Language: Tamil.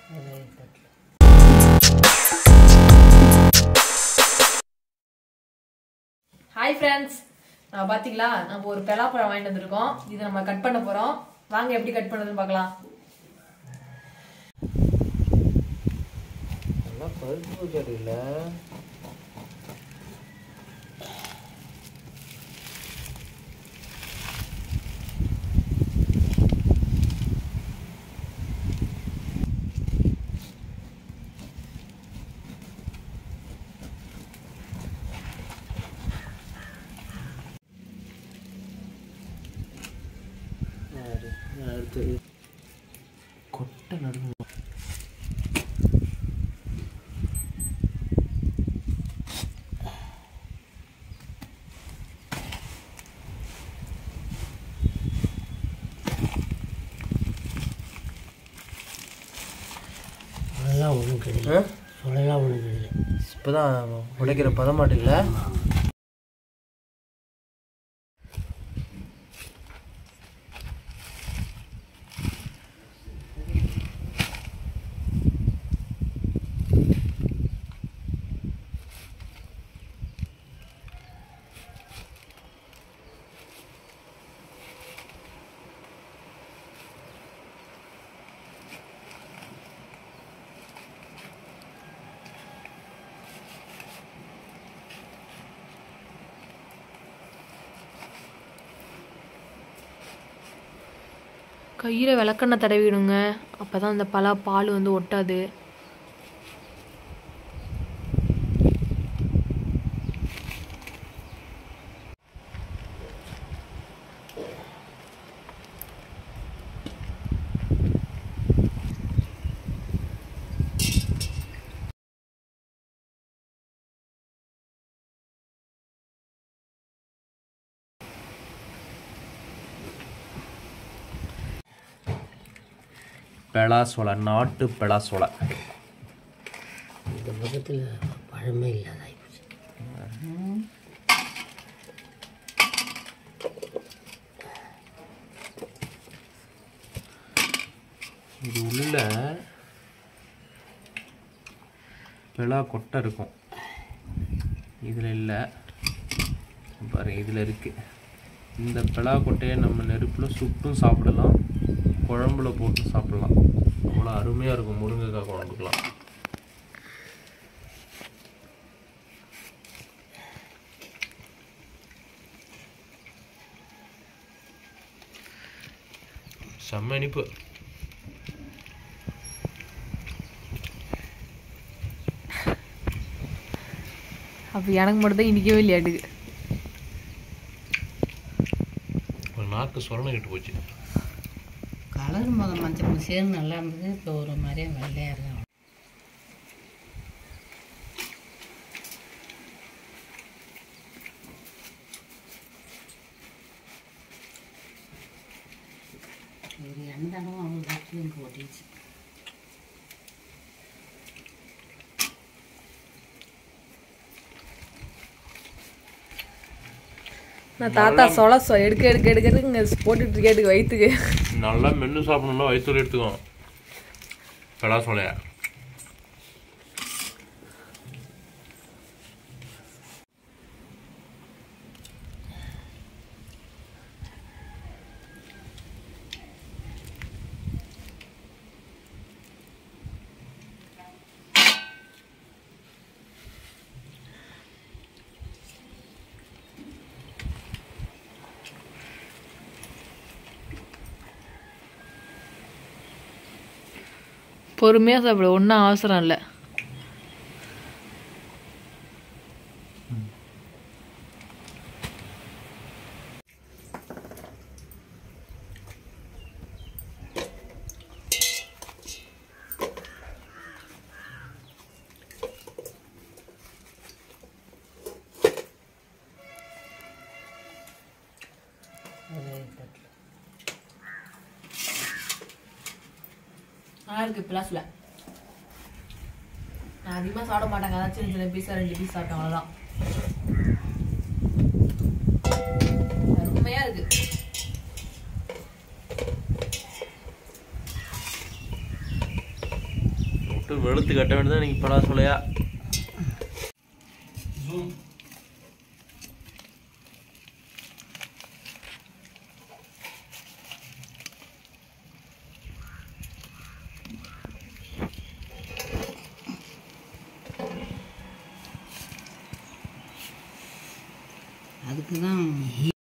ஹாய் ஃப்ரெண்ட்ஸ் பார்த்தீங்களா நம்ம ஒரு பலாப்பழம் வாங்கிட்டு வந்திருக்கோம் இதை நம்ம கட் பண்ண போகிறோம் வாங்க எப்படி கட் பண்ணுறதுன்னு பார்க்கலாம் நல்லா பருப்பு கறியில் அடுத்தது கொட்டை நடுங்க சொல்லலாம் ஒன்றும் கிடையாது சொல்லலாம் ஒன்றும் கிடையாது இப்போதான் உடைக்கிற பதமாட்டு இல்லை கையில் விளக்கெண்ணெய் தடவிடுங்க அப்போ தான் அந்த பலா பால் வந்து ஒட்டாது பெலாசோலை நாட்டு பெலாசோலை இந்த பக்கத்தில் பழமே இல்லாதாயிடுச்சு இது உள்ள பெலா கொட்டை இருக்கும் இதில் இல்லை பாருங்க இதில் இருக்குது இந்த பெலா கொட்டையை நம்ம நெருப்பில் சுட்டும் சாப்பிடலாம் குழம்புல போட்டு சாப்பிடலாம் அவ்வளோ அருமையாக இருக்கும் முருங்கைக்காய் குழம்புக்கலாம் செம்ம இனிப்பு அப்போ எனக்கு மட்டும் தான் இன்றைக்கவே இல்லையாட்டுக்கு ஒரு நாக்கு சொரணை கிட்டு போச்சு கலர் முத மஞ்சள் சேர்ந்து நல்லா இருந்தது இப்போ ஒரு மாதிரியே வெள்ளையாக இருக்கும் ஒரு எண்ணெய் அவங்க பட்டியும் போட்டுச்சு நான் தாத்தா சொல சொ எடுக்க எடுக்க எடுக்கிறதுக்கு இங்கே போட்டுட்டு இருக்கேட்டுக்கு வயிற்றுக்கு நல்லா மென்று சாப்பிடணும்னா வயிற்றுல எடுத்துக்கும் பெலாசோலையா பொறுமையாக சாப்பிட ஒன்றும் அவசரம் இல்லை நல்லா இருக்கு பிளாஸில் நான் அதிகமாக சாப்பிட மாட்டாங்க அதான் சின்ன சின்ன பீஸா ரெண்டு பீஸ் சாப்பிட்டேன் அவ்வளோதான் அருமையாக இருக்கு வெளுத்து கட்ட வேண்டியதான் நீங்கள் பலா சொல்லையா அதுக்கு தான்